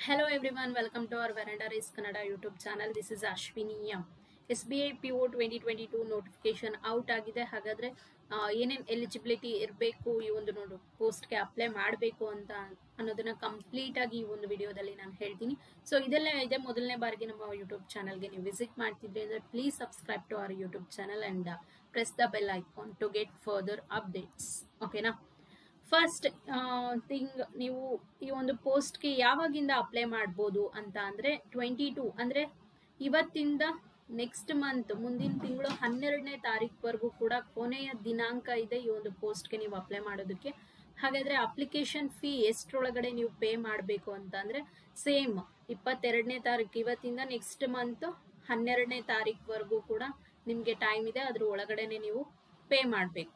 Hello everyone, welcome to our Veranda Race Kannada YouTube channel. This is Ashwini M. S B I P O twenty twenty two notification out ಆಗಿದೆ ಹಾಗಾದರೆ ಏನೇನು eligibility ಇರಬೇಕು ಈ ಒಂದು ನೋಡು ಪೋಸ್ಟ್ಗೆ apply ಮಾಡಬೇಕು ಅಂತ ಅನ್ನೋದನ್ನ ಕಂಪ್ಲೀಟ್ ಆಗಿ ಈ ಒಂದು ವಿಡಿಯೋದಲ್ಲಿ ನಾನು ಹೇಳ್ತೀನಿ ಸೊ ಇದೆಲ್ಲ ಇದೆ ಮೊದಲನೇ ಬಾರಿಗೆ ನಮ್ಮ ಯೂಟ್ಯೂಬ್ ಚಾನಲ್ಗೆ ನೀವು ವಿಸಿಟ್ ಮಾಡ್ತಿದ್ರಿ ಅಂದರೆ please subscribe to our YouTube channel and press the bell icon to get further updates ಓಕೆನಾ ಫಸ್ಟ್ ಥಿಂಗ್ ನೀವು ಈ ಒಂದು ಪೋಸ್ಟ್ಗೆ ಯಾವಾಗಿಂದ ಅಪ್ಲೈ ಮಾಡ್ಬೋದು ಅಂತ ಅಂದರೆ ಟ್ವೆಂಟಿ ಟೂ ಅಂದರೆ ಇವತ್ತಿಂದ ನೆಕ್ಸ್ಟ್ ಮಂತ್ ಮುಂದಿನ ತಿಂಗಳು ಹನ್ನೆರಡನೇ ತಾರೀಕುವರೆಗೂ ಕೂಡ ಕೊನೆಯ ದಿನಾಂಕ ಇದೆ ಈ ಒಂದು ಪೋಸ್ಟ್ಗೆ ನೀವು ಅಪ್ಲೈ ಮಾಡೋದಕ್ಕೆ ಹಾಗಾದರೆ ಅಪ್ಲಿಕೇಶನ್ ಫೀ ಎಷ್ಟರೊಳಗಡೆ ನೀವು ಪೇ ಮಾಡಬೇಕು ಅಂತ ಅಂದರೆ ಸೇಮ್ ಇಪ್ಪತ್ತೆರಡನೇ ತಾರೀಕು ಇವತ್ತಿಂದ ನೆಕ್ಸ್ಟ್ ಮಂತ್ ಹನ್ನೆರಡನೇ ತಾರೀಕುವರೆಗೂ ಕೂಡ ನಿಮಗೆ ಟೈಮ್ ಇದೆ ಅದ್ರ ಒಳಗಡೆನೆ ನೀವು ಪೇ ಮಾಡಬೇಕು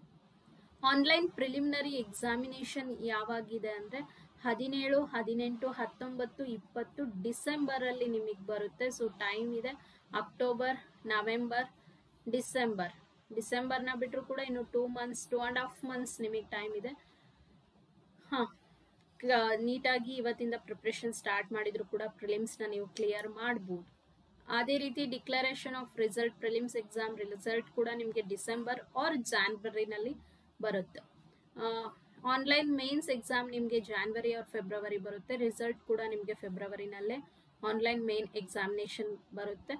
ಆನ್ಲೈನ್ ಪ್ರಿಲಿಮಿನರಿ ಎಕ್ಸಾಮಿನೇಷನ್ ಯಾವಾಗಿದೆ ಅಂದರೆ ಹದಿನೇಳು ಹದಿನೆಂಟು ಹತ್ತೊಂಬತ್ತು ಇಪ್ಪತ್ತು ಡಿಸೆಂಬರಲ್ಲಿ ನಿಮಗೆ ಬರುತ್ತೆ ಸೊ ಟೈಮ್ ಇದೆ ಅಕ್ಟೋಬರ್ ನವೆಂಬರ್ ಡಿಸೆಂಬರ್ ಡಿಸೆಂಬರ್ನ ಬಿಟ್ಟರು ಕೂಡ ಇನ್ನು two months two and half months ನಿಮಗೆ ಟೈಮ್ ಇದೆ ಹಾಂ ನೀಟಾಗಿ ಇವತ್ತಿಂದ ಪ್ರಿಪ್ರೇಷನ್ ಸ್ಟಾರ್ಟ್ ಮಾಡಿದ್ರು ಕೂಡ ಪ್ರಿಲಿಮ್ಸ್ನ ನೀವು ಕ್ಲಿಯರ್ ಮಾಡ್ಬೋದು ಅದೇ ರೀತಿ declaration of result prelims exam result ಕೂಡ ನಿಮಗೆ ಡಿಸೆಂಬರ್ ಆರ್ ಜಾನ್ವರಿನಲ್ಲಿ ಬರುತ್ತೆ ಆನ್ಲೈನ್ ಮೇನ್ಸ್ ಎಕ್ಸಾಮ್ ನಿಮಗೆ ಜಾನ್ವರಿ ಆರ್ ಫೆಬ್ರವರಿ ಬರುತ್ತೆ ರಿಸಲ್ಟ್ ಕೂಡ ನಿಮಗೆ ಫೆಬ್ರವರಿನಲ್ಲೇ ಆನ್ಲೈನ್ ಮೇನ್ ಎಕ್ಸಾಮಿನೇಷನ್ ಬರುತ್ತೆ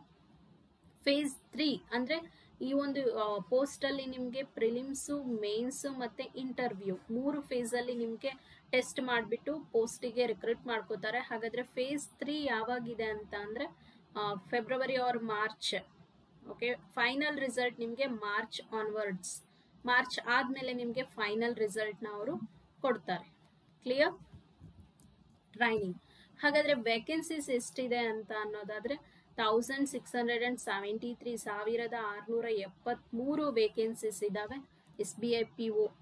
ಫೇಸ್ ತ್ರೀ ಅಂದರೆ ಈ ಒಂದು ಪೋಸ್ಟಲ್ಲಿ ನಿಮಗೆ ಪ್ರಿಲಿಮ್ಸು ಮೇನ್ಸು ಮತ್ತು ಇಂಟರ್ವ್ಯೂ ಮೂರು ಫೇಸಲ್ಲಿ ನಿಮಗೆ ಟೆಸ್ಟ್ ಮಾಡಿಬಿಟ್ಟು ಪೋಸ್ಟಿಗೆ ರಿಕ್ರೂಟ್ ಮಾಡ್ಕೋತಾರೆ ಹಾಗಾದರೆ ಫೇಸ್ ತ್ರೀ ಯಾವಾಗಿದೆ ಅಂತ ಅಂದರೆ February or March okay final result ನಿಮಗೆ ಮಾರ್ಚ್ ಆನ್ವರ್ಡ್ಸ್ ಮಾರ್ಚ್ ಆದಮೇಲೆ ನಿಮಗೆ ಫೈನಲ್ ರಿಸಲ್ಟ್ನ ಅವರು ಕೊಡ್ತಾರೆ ಕ್ಲಿಯರ್ ಟ್ರೈನಿಂಗ್ ಹಾಗಾದರೆ ವೇಕೆನ್ಸೀಸ್ ಎಷ್ಟಿದೆ ಅಂತ ಅನ್ನೋದಾದರೆ thousand six hundred and seventy three ಸಾವಿರದ ಆರುನೂರ ಎಪ್ಪತ್ತ್ಮೂರು ವೇಕೆನ್ಸೀಸ್ ಇದ್ದಾವೆ S B I P O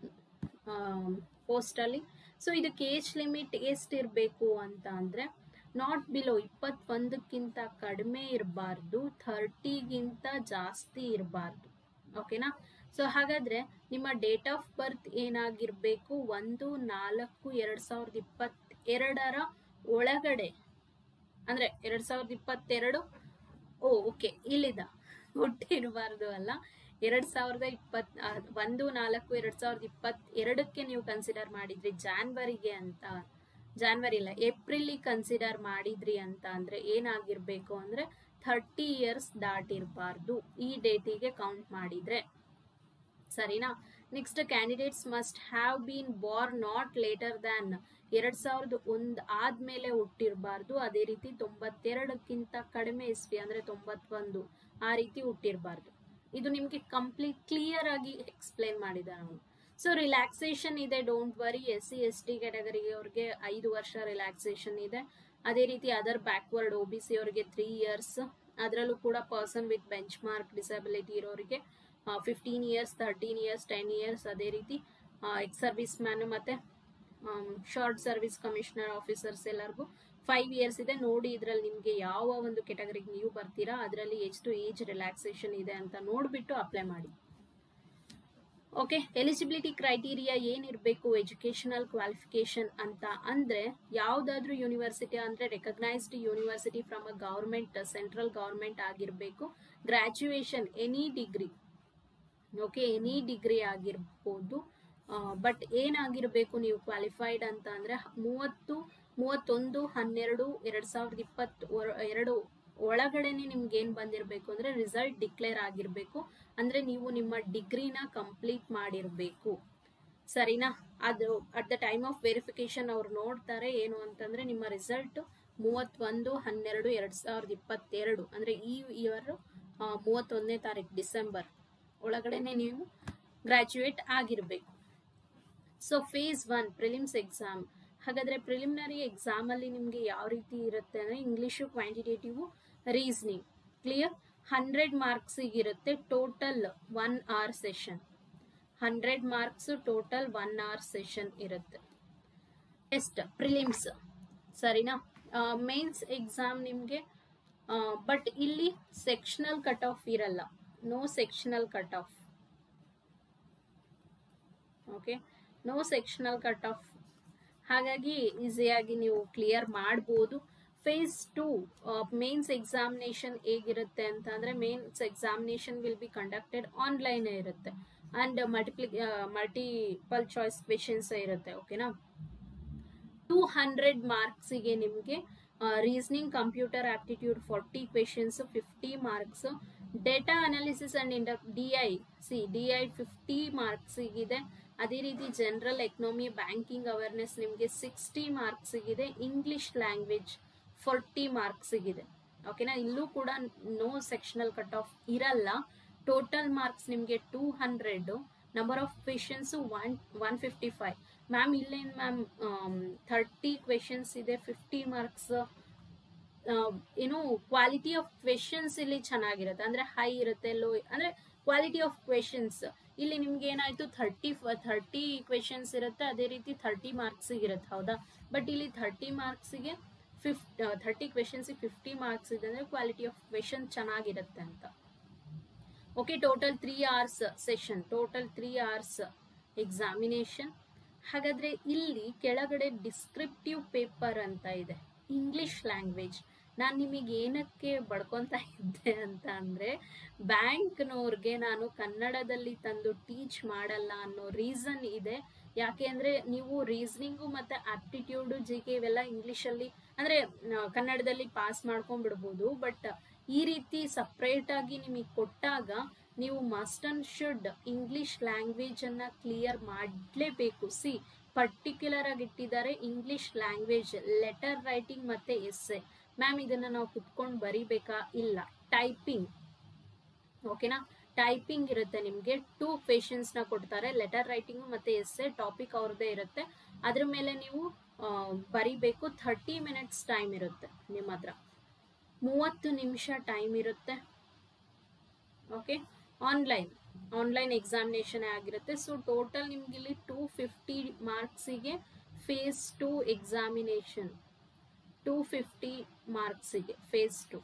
ಪೋಸ್ಟಲ್ಲಿ ಸೊ ಇದಕ್ಕೆ ಏಜ್ ಲಿಮಿಟ್ ಎಷ್ಟಿರಬೇಕು ಅಂತ ಅಂದರೆ ನಾಟ್ ಬಿಲೋ ಇಪ್ಪತ್ತೊಂದಕ್ಕಿಂತ ಕಡಿಮೆ ಇರಬಾರ್ದು ಥರ್ಟಿಗಿಂತ ಜಾಸ್ತಿ ಇರಬಾರ್ದು ಓಕೆನಾ ಸೊ ಹಾಗಾದರೆ ನಿಮ್ಮ ಡೇಟ್ ಆಫ್ ಬರ್ತ್ ಏನಾಗಿರಬೇಕು ಒಂದು ನಾಲ್ಕು ಎರಡು ಸಾವಿರದ ಇಪ್ಪತ್ತೆರಡರ ಒಳಗಡೆ ಅಂದರೆ ಎರಡು ಸಾವಿರದ ಇಪ್ಪತ್ತೆರಡು ಓ ಓಕೆ ಇಲ್ಲಿದ ಹುಟ್ಟಿರಬಾರ್ದು ಅಲ್ಲ ಎರಡು ಸಾವಿರದ ಇಪ್ಪತ್ ಒಂದು ನಾಲ್ಕು ಎರಡು ಸಾವಿರದ ಇಪ್ಪತ್ತೆರಡಕ್ಕೆ ನೀವು ಕನ್ಸಿಡರ್ ಮಾಡಿದ್ರಿ ಜಾನ್ವರಿಗೆ ಅಂತ ಜಾನ್ವರಿ ಇಲ್ಲ ಏಪ್ರಿಲಿಗೆ ಕನ್ಸಿಡರ್ ಮಾಡಿದ್ರಿ ಅಂತ ಅಂದರೆ ಏನಾಗಿರಬೇಕು ಅಂದರೆ ಥರ್ಟಿ ಇಯರ್ಸ್ ದಾಟಿರಬಾರ್ದು ಈ ಡೇಟಿಗೆ ಕೌಂಟ್ ಮಾಡಿದರೆ ಸರಿನಾ next candidates must have been born not later than ಎರಡು ಸಾವಿರದ ಒಂದು ಆದಮೇಲೆ ಹುಟ್ಟಿರಬಾರ್ದು ಅದೇ ರೀತಿ ತೊಂಬತ್ತೆರಡಕ್ಕಿಂತ ಕಡಿಮೆ ಇಸ್ವಿ ಅಂದರೆ ತೊಂಬತ್ತೊಂದು ಆ ರೀತಿ ಹುಟ್ಟಿರಬಾರ್ದು ಇದು ನಿಮಗೆ ಕಂಪ್ಲೀಟ್ ಕ್ಲಿಯರ್ ಆಗಿ ಎಕ್ಸ್ಪ್ಲೇನ್ ಮಾಡಿದ ನಾವು ಸೊ ರಿಲ್ಯಾಕ್ಸೇಷನ್ ಇದೆ don't worry S C S T ಕ್ಯಾಟಗರಿಗೆ ಅವ್ರಿಗೆ ಐದು ವರ್ಷ ರಿಲ್ಯಾಕ್ಸೇಷನ್ ಇದೆ ಅದೇ ರೀತಿ other backward O B C ಅವರಿಗೆ ತ್ರೀ ಇಯರ್ಸ್ ಅದರಲ್ಲೂ ಕೂಡ ಪರ್ಸನ್ ವಿತ್ ಬೆಂಚ್ ಮಾರ್ಕ್ ಡಿಸಬಿಲಿಟಿ ಇರೋರಿಗೆ fifteen years thirteen years ten years ಅದೇ ರೀತಿ ಎಕ್ಸ್ ಸರ್ವಿಸ್ ಮ್ಯಾನು ಮತ್ತು ಶಾರ್ಟ್ ಸರ್ವಿಸ್ ಕಮಿಷನರ್ ಆಫೀಸರ್ಸ್ ಎಲ್ಲರಿಗೂ ಫೈವ್ ಇಯರ್ಸ್ ಇದೆ ನೋಡಿ ಇದರಲ್ಲಿ ನಿಮಗೆ ಯಾವ ಒಂದು ಕೆಟಗರಿಗೆ ನೀವು ಬರ್ತೀರಾ ಅದರಲ್ಲಿ ಎಷ್ಟು ಏಜ್ ರಿಲ್ಯಾಕ್ಸೇಷನ್ ಇದೆ ಅಂತ ನೋಡಿಬಿಟ್ಟು ಅಪ್ಲೈ ಮಾಡಿ ಓಕೆ ಎಲಿಜಿಬಿಲಿಟಿ ಕ್ರೈಟೀರಿಯಾ ಏನಿರಬೇಕು ಎಜುಕೇಷನಲ್ ಕ್ವಾಲಿಫಿಕೇಶನ್ ಅಂತ ಅಂದರೆ ಯಾವುದಾದ್ರೂ ಯೂನಿವರ್ಸಿಟಿ ಅಂದರೆ recognised university from a government central government ಆಗಿರಬೇಕು graduation any degree okay any degree ಆಗಿರ್ಬೋದು ಬಟ್ ಏನಾಗಿರಬೇಕು ನೀವು ಕ್ವಾಲಿಫೈಡ್ ಅಂತ ಅಂದರೆ ಮೂವತ್ತು ಮೂವತ್ತೊಂದು ಹನ್ನೆರಡು ಎರಡು ಸಾವಿರದ ಇಪ್ಪತ್ತು ಎರಡು ಒಳಗಡೆನೆ ನಿಮ್ಗೆ ಏನು ಬಂದಿರಬೇಕು ಅಂದರೆ ರಿಸಲ್ಟ್ ಡಿಕ್ಲೇರ್ ಆಗಿರಬೇಕು ಅಂದರೆ ನೀವು ನಿಮ್ಮ ಡಿಗ್ರಿನ ಕಂಪ್ಲೀಟ್ ಮಾಡಿರಬೇಕು ಸರಿನಾ ಅದು at the time of verification ಅವ್ರು ನೋಡ್ತಾರೆ ಏನು ಅಂತಂದರೆ ನಿಮ್ಮ ರಿಸಲ್ಟ್ ಮೂವತ್ತೊಂದು ಹನ್ನೆರಡು ಎರಡು ಸಾವಿರದ ಇಪ್ಪತ್ತೆರಡು ಅಂದರೆ ಈ ಇಯರ್ ಮೂವತ್ತೊಂದನೇ ತಾರೀಕು ಡಿಸೆಂಬರ್ ಒಳಗಡೆನೆ ನೀವು ಗ್ರ್ಯಾಜುಯೇಟ್ ಆಗಿರಬೇಕು so phase one prelims exam ಹಾಗಾದರೆ ಪ್ರಿಲಿಮಿನರಿ ಎಕ್ಸಾಮಲ್ಲಿ ನಿಮಗೆ ಯಾವ ರೀತಿ ಇರುತ್ತೆ ಅಂದರೆ English quantitative reasoning clear hundred ಮಾರ್ಕ್ಸಿಗಿರುತ್ತೆ total one hour session hundred marks total one hour session ಇರುತ್ತೆ ಟೆಸ್ಟ್ ಪ್ರಿಲಿಮ್ಸ್ ಸರಿನಾ ಮೇನ್ಸ್ ಎಕ್ಸಾಮ್ ನಿಮಗೆ ಬಟ್ ಇಲ್ಲಿ ಸೆಕ್ಷನಲ್ ಕಟ್ ಆಫ್ ಇರಲ್ಲ no sectional cut off okay no sectional cut off ಹಾಗಾಗಿ ಈಸಿಯಾಗಿ ನೀವು clear ಮಾಡ್ಬೋದು ಫೇಸ್ ಟು ಮೇನ್ಸ್ ಎಕ್ಸಾಮಿನೇಷನ್ ಹೇಗಿರುತ್ತೆ ಅಂತ ಅಂದ್ರೆ mains examination will be conducted online ಇರುತ್ತೆ and multiply multiple choice questions ಇರುತ್ತೆ ಓಕೆನಾ ಟೂ ಹಂಡ್ರೆಡ್ ಮಾರ್ಕ್ಸಿಗೆ ನಿಮಗೆ reasoning computer aptitude forty questions fifty marks data analysis and ಇಂಡ D I C D I fifty ಮಾರ್ಕ್ಸಿಗಿದೆ ಅದೇ ರೀತಿ ಜನರಲ್ ಎಕನಾಮಿ ಬ್ಯಾಂಕಿಂಗ್ ಅವೇರ್ನೆಸ್ ನಿಮಗೆ ಸಿಕ್ಸ್ಟಿ ಮಾರ್ಕ್ಸಿಗಿದೆ ಇಂಗ್ಲಿಷ್ ಲ್ಯಾಂಗ್ವೇಜ್ ಫೋರ್ಟಿ ಮಾರ್ಕ್ಸಿಗಿದೆ ಓಕೆನಾ ಇಲ್ಲೂ ಕೂಡ ನೋ ಸೆಕ್ಷನಲ್ ಕಟ್ ಆಫ್ ಇರಲ್ಲ ಟೋಟಲ್ ಮಾರ್ಕ್ಸ್ ನಿಮಗೆ two hundred number of questions one one fifty five ma'am ಇಲ್ಲೇನು ಮ್ಯಾಮ್ ಥರ್ಟಿ ಕ್ವೆಶನ್ಸ್ ಇದೆ ಫಿಫ್ಟಿ ಮಾರ್ಕ್ಸ್ ಏನು ಕ್ವಾಲಿಟಿ ಆಫ್ ಕ್ವೆಶನ್ಸ್ ಇಲ್ಲಿ ಚೆನ್ನಾಗಿರುತ್ತೆ ಅಂದ್ರೆ ಹೈ ಇರುತ್ತೆ ಲೋ ಅಂದ್ರೆ ಕ್ವಾಲಿಟಿ ಆಫ್ ಕ್ವೆಶನ್ಸ್ ಇಲ್ಲಿ ನಿಮ್ಗೆ ಏನಾಯ್ತು ಥರ್ಟಿ ಥರ್ಟಿ ಕ್ವೆಶನ್ಸ್ ಇರುತ್ತೆ ಅದೇ ರೀತಿ ಥರ್ಟಿ ಮಾರ್ಕ್ಸ್ ಇರುತ್ತೆ ಹೌದಾ ಬಟ್ ಇಲ್ಲಿ ಥರ್ಟಿ ಮಾರ್ಕ್ಸಿಗೆ ಫಿಫ್ ಥರ್ಟಿ ಕ್ವೆಶನ್ಸಿಗೆ ಫಿಫ್ಟಿ ಮಾರ್ಕ್ಸ್ ಇದೆ ಅಂದ್ರೆ ಕ್ವಾಲಿಟಿ ಆಫ್ ಕ್ವೆಶನ್ ಚೆನ್ನಾಗಿರುತ್ತೆ ಅಂತ okay total three hours session total three hours examination ಹಾಗಾದ್ರೆ ಇಲ್ಲಿ ಕೆಳಗಡೆ ಡಿಸ್ಕ್ರಿಪ್ಟಿವ್ ಪೇಪರ್ ಅಂತ ಇದೆ ಇಂಗ್ಲಿಷ್ ಲ್ಯಾಂಗ್ವೇಜ್ ನಾನು ನಿಮಗೆ ಏನಕ್ಕೆ ಬಡ್ಕೊತ ಇದ್ದೆ ಅಂತ ಅಂದರೆ ಬ್ಯಾಂಕ್ನವ್ರಿಗೆ ನಾನು ಕನ್ನಡದಲ್ಲಿ ತಂದು ಟೀಚ್ ಮಾಡಲ್ಲ ಅನ್ನೋ ರೀಸನ್ ಇದೆ ಯಾಕೆ ಅಂದರೆ ನೀವು ರೀಸನಿಂಗು ಮತ್ತು ಆಪ್ಟಿಟ್ಯೂಡು ಜಿ ಕೆ ಇವೆಲ್ಲ ಇಂಗ್ಲೀಷಲ್ಲಿ ಅಂದರೆ ಕನ್ನಡದಲ್ಲಿ ಪಾಸ್ ಮಾಡ್ಕೊಂಡ್ಬಿಡ್ಬೋದು ಬಟ್ ಈ ರೀತಿ ಸಪ್ರೇಟಾಗಿ ನಿಮಗೆ ಕೊಟ್ಟಾಗ ನೀವು ಮಸ್ಟ್ ಅಂಡ್ ಶುಡ್ ಇಂಗ್ಲಿಷ್ ಲ್ಯಾಂಗ್ವೇಜನ್ನು ಕ್ಲಿಯರ್ ಮಾಡಲೇಬೇಕು ಸಿ ಪರ್ಟಿಕ್ಯುಲರ್ ಆಗಿ ಇಟ್ಟಿದ್ದಾರೆ ಇಂಗ್ಲಿಷ್ ಲ್ಯಾಂಗ್ವೇಜ್ ಲೆಟರ್ ರೈಟಿಂಗ್ ಮತ್ತು ಎಸ್ಸೆ ಮ್ಯಾಮ್ ಇದನ್ನು ನಾವು ಕುತ್ಕೊಂಡು ಬರಿಬೇಕಾ ಇಲ್ಲ ಟೈಪಿಂಗ್ ಓಕೆನಾ ಟೈಪಿಂಗ್ ಇರುತ್ತೆ ನಿಮಗೆ ಟೂ ನ ಕೊಡ್ತಾರೆ ಲೆಟರ್ ರೈಟಿಂಗು ಮತ್ತು ಎಸ್ಸೆ ಟಾಪಿಕ್ ಅವ್ರದ್ದೇ ಇರುತ್ತೆ ಅದ್ರ ಮೇಲೆ ನೀವು ಬರಿಬೇಕು ಥರ್ಟಿ ಮಿನಿಟ್ಸ್ ಟೈಮ್ ಇರುತ್ತೆ ನಿಮ್ಮ ಹತ್ರ ಮೂವತ್ತು ನಿಮಿಷ ಟೈಮ್ ಇರುತ್ತೆ ಓಕೆ ಆನ್ಲೈನ್ ಆನ್ಲೈನ್ ಎಕ್ಸಾಮಿನೇಷನ್ ಆಗಿರುತ್ತೆ ಸೊ ಟೋಟಲ್ ನಿಮ್ಗೆ ಇಲ್ಲಿ ಟೂ ಫಿಫ್ಟಿ ಮಾರ್ಕ್ಸಿಗೆ phase two examination two fifty ಮಾರ್ಕ್ಸಿಗೆ ಫೇಸ್ ಟು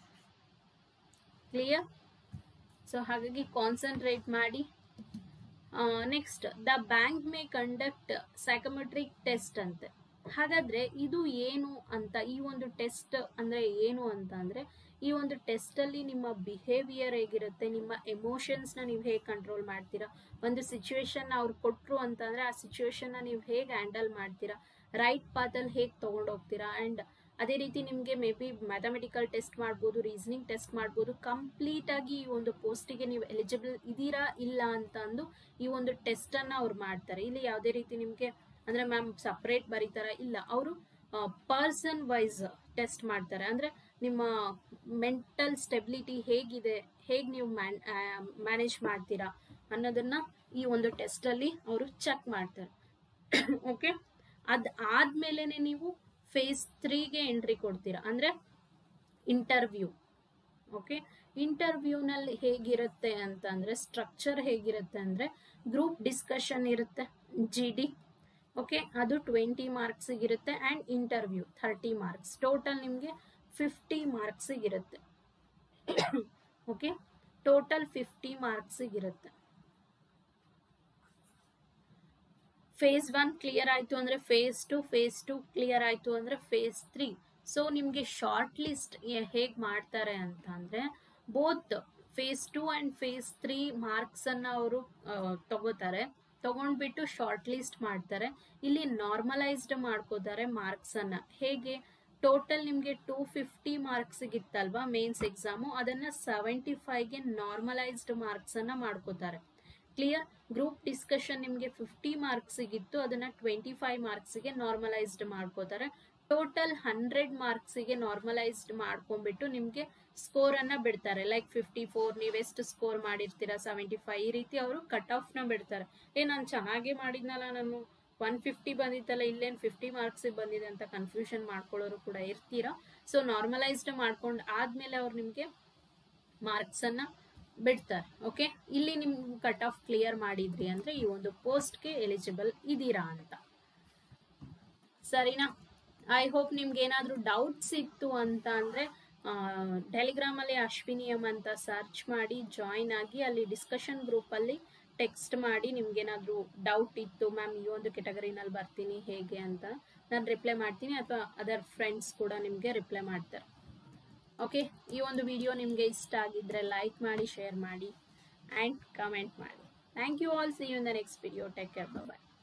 ಕ್ಲಿಯರ್ ಸೊ ಹಾಗಾಗಿ ಕಾನ್ಸಂಟ್ರೇಟ್ ಮಾಡಿ next the bank may conduct psychometric test ಅಂತೆ ಹಾಗಾದ್ರೆ ಇದು ಏನು ಅಂತ ಈ ಒಂದು ಟೆಸ್ಟ್ ಅಂದ್ರೆ ಏನು ಅಂತ ಅಂದ್ರೆ ಈ ಒಂದು ಟೆಸ್ಟ್ ಅಲ್ಲಿ ನಿಮ್ಮ ಬಿಹೇವಿಯರ್ ಹೇಗಿರುತ್ತೆ ನಿಮ್ಮ ಎಮೋಷನ್ಸ್ನ ನೀವು ಹೇಗೆ ಕಂಟ್ರೋಲ್ ಮಾಡ್ತೀರಾ ಒಂದು ಸಿಚುವೇಶನ್ ಅವ್ರು ಕೊಟ್ಟರು ಅಂತಂದ್ರೆ ಆ ಸಿಚುವೇಶನ್ನ ನೀವು ಹೇಗೆ ಹ್ಯಾಂಡಲ್ ಮಾಡ್ತೀರಾ ರೈಟ್ ಪಾತಲ್ಲಿ ಹೇಗೆ ತೊಗೊಂಡೋಗ್ತೀರಾ ಆ್ಯಂಡ್ ಅದೇ ರೀತಿ ನಿಮಗೆ ಮೇ ಬಿ ಮ್ಯಾಥಮೆಟಿಕಲ್ ಟೆಸ್ಟ್ ಮಾಡ್ಬೋದು ರೀಸನಿಂಗ್ ಟೆಸ್ಟ್ ಮಾಡ್ಬೋದು ಕಂಪ್ಲೀಟ್ ಆಗಿ ಈ ಒಂದು ಪೋಸ್ಟಿಗೆ ನೀವು ಎಲಿಜಿಬಲ್ ಇದ್ದೀರಾ ಇಲ್ಲ ಅಂತ ಅಂದು ಈ ಒಂದು ಟೆಸ್ಟನ್ನು ಅವ್ರು ಮಾಡ್ತಾರೆ ಇಲ್ಲಿ ಯಾವುದೇ ರೀತಿ ನಿಮಗೆ ಅಂದರೆ ಮ್ಯಾಮ್ ಸಪ್ರೇಟ್ ಬರೀತಾರ ಇಲ್ಲ ಅವರು ಪರ್ಸನ್ ವೈಸ್ ಟೆಸ್ಟ್ ಮಾಡ್ತಾರೆ ಅಂದರೆ ನಿಮ್ಮ ಮೆಂಟಲ್ ಸ್ಟೆಬಿಲಿಟಿ ಹೇಗಿದೆ ಹೇಗೆ ನೀವು ಮ್ಯಾನೇಜ್ ಮಾಡ್ತೀರಾ ಅನ್ನೋದನ್ನ ಈ ಒಂದು ಟೆಸ್ಟಲ್ಲಿ ಅವರು ಚೆಕ್ ಮಾಡ್ತಾರೆ ಓಕೆ ಅದು ಆದ್ಮೇಲೆ ನೀವು ಫೇಸ್ ತ್ರೀಗೆ ಎಂಟ್ರಿ ಕೊಡ್ತೀರಾ ಅಂದರೆ ಇಂಟರ್ವ್ಯೂ ಓಕೆ ಇಂಟರ್ವ್ಯೂನಲ್ಲಿ ಹೇಗಿರುತ್ತೆ ಅಂತ ಅಂದರೆ ಸ್ಟ್ರಕ್ಚರ್ ಹೇಗಿರುತ್ತೆ ಅಂದರೆ ಗ್ರೂಪ್ ಡಿಸ್ಕಷನ್ ಇರುತ್ತೆ ಜಿ ಡಿ ಓಕೆ ಅದು ಟ್ವೆಂಟಿ ಮಾರ್ಕ್ಸಿಗಿರುತ್ತೆ and interview thirty marks total ನಿಮಗೆ ಫಿಫ್ಟಿ ಮಾರ್ಕ್ಸಿಗಿರುತ್ತೆ ಓಕೆ ಟೋಟಲ್ ಫಿಫ್ಟಿ ಮಾರ್ಕ್ಸಿಗಿರುತ್ತೆ ಫೇಸ್ ಒನ್ ಕ್ಲಿಯರ್ ಆಯಿತು ಅಂದರೆ phase two phase two clear ಆಯಿತು ಅಂದರೆ ಫೇಸ್ ತ್ರೀ ಸೊ ನಿಮಗೆ ಶಾರ್ಟ್ ಲಿಸ್ಟ್ ಹೇಗೆ ಮಾಡ್ತಾರೆ ಅಂತ ಅಂದರೆ both phase two and phase three ಮಾರ್ಕ್ಸನ್ನು ಅವರು ತಗೋತಾರೆ ತಗೊಂಡ್ಬಿಟ್ಟು ಶಾರ್ಟ್ ಲಿಸ್ಟ್ ಮಾಡ್ತಾರೆ ಇಲ್ಲಿ ನಾರ್ಮಲೈಸ್ಡ್ ಮಾಡ್ಕೋತಾರೆ ಮಾರ್ಕ್ಸನ್ನು ಹೇಗೆ ಟೋಟಲ್ ನಿಮಗೆ ಟೂ ಫಿಫ್ಟಿ ಮಾರ್ಕ್ಸಿಗಿತ್ತಲ್ವಾ ಮೇನ್ಸ್ ಎಕ್ಸಾಮು ಅದನ್ನು ಸೆವೆಂಟಿ ಫೈವ್ಗೆ ನಾರ್ಮಲೈಸ್ಡ್ ಮಾರ್ಕ್ಸನ್ನು ಮಾಡ್ಕೋತಾರೆ ಕ್ಲಿಯರ್ ಗ್ರೂಪ್ ಡಿಸ್ಕಷನ್ ನಿಮಗೆ ಫಿಫ್ಟಿ ಮಾರ್ಕ್ಸಿಗಿತ್ತು ಅದನ್ನು ಟ್ವೆಂಟಿ ಫೈವ್ ಮಾರ್ಕ್ಸಿಗೆ ನಾರ್ಮಲೈಸ್ಡ್ ಮಾಡ್ಕೋತಾರೆ ಟೋಟಲ್ ಹಂಡ್ರೆಡ್ ಮಾರ್ಕ್ಸಿಗೆ ನಾರ್ಮಲೈಸ್ಡ್ ಮಾಡ್ಕೊಂಡ್ಬಿಟ್ಟು ನಿಮಗೆ ಸ್ಕೋರನ್ನು ಬಿಡ್ತಾರೆ ಲೈಕ್ ಫಿಫ್ಟಿ ಫೋರ್ ನೀವೆಷ್ಟು ಸ್ಕೋರ್ ಮಾಡಿರ್ತೀರಾ ಸೆವೆಂಟಿ ಫೈವ್ ಈ ರೀತಿ ಅವರು ಕಟ್ ಆಫ್ನ ಬಿಡ್ತಾರೆ ಏ ನಾನು ಚೆನ್ನಾಗೇ ಮಾಡಿದ್ನಲ್ಲ ನಾನು ಒನ್ ಫಿಫ್ಟಿ ಬಂದಿತ್ತಲ್ಲ ಇಲ್ಲೇನು ಫಿಫ್ಟಿ ಮಾರ್ಕ್ಸಿಗೆ ಬಂದಿದೆ ಅಂತ ಕನ್ಫ್ಯೂಷನ್ ಮಾಡ್ಕೊಳ್ಳೋರು ಕೂಡ ಇರ್ತೀರಾ ಸೊ ನಾರ್ಮಲೈಸ್ಡ್ ಮಾಡ್ಕೊಂಡು ಆದಮೇಲೆ ಅವ್ರು ನಿಮಗೆ ಮಾರ್ಕ್ಸನ್ನು ಬಿಡ್ತಾರೆ ಓಕೆ ಇಲ್ಲಿ ನಿಮ್ ಕಟ್ ಆಫ್ ಕ್ಲಿಯರ್ ಮಾಡಿದ್ರಿ ಅಂದ್ರೆ ಈ ಒಂದು ಪೋಸ್ಟ್ಗೆ ಎಲಿಜಿಬಲ್ ಇದ್ದೀರಾ ಅಂತ ಸರಿನಾ ಐ ಹೋಪ್ ನಿಮ್ಗೆ ಏನಾದರೂ ಡೌಟ್ಸ್ ಇತ್ತು ಅಂತ ಅಂದರೆ ಟೆಲಿಗ್ರಾಮಲ್ಲಿ ಅಶ್ವಿನಿಯಂ ಅಂತ ಸರ್ಚ್ ಮಾಡಿ ಜಾಯಿನ್ ಆಗಿ ಅಲ್ಲಿ ಡಿಸ್ಕಷನ್ ಗ್ರೂಪಲ್ಲಿ ಟೆಕ್ಸ್ಟ್ ಮಾಡಿ ನಿಮ್ಗೇನಾದರೂ ಡೌಟ್ ಇತ್ತು ಮ್ಯಾಮ್ ಈ ಒಂದು ಕೆಟಗರಿನಲ್ಲಿ ಬರ್ತೀನಿ ಹೇಗೆ ಅಂತ ನಾನು ರಿಪ್ಲೈ ಮಾಡ್ತೀನಿ ಅಥವಾ ಅದರ್ ಫ್ರೆಂಡ್ಸ್ ಕೂಡ ನಿಮಗೆ ರಿಪ್ಲೈ ಮಾಡ್ತಾರೆ ಓಕೆ ಈ ಒಂದು ವಿಡಿಯೋ ನಿಮಗೆ ಇಷ್ಟ ಆಗಿದ್ದರೆ ಲೈಕ್ ಮಾಡಿ ಶೇರ್ ಮಾಡಿ ಆ್ಯಂಡ್ ಕಮೆಂಟ್ ಮಾಡಿ thank you all see you in the next video take care bye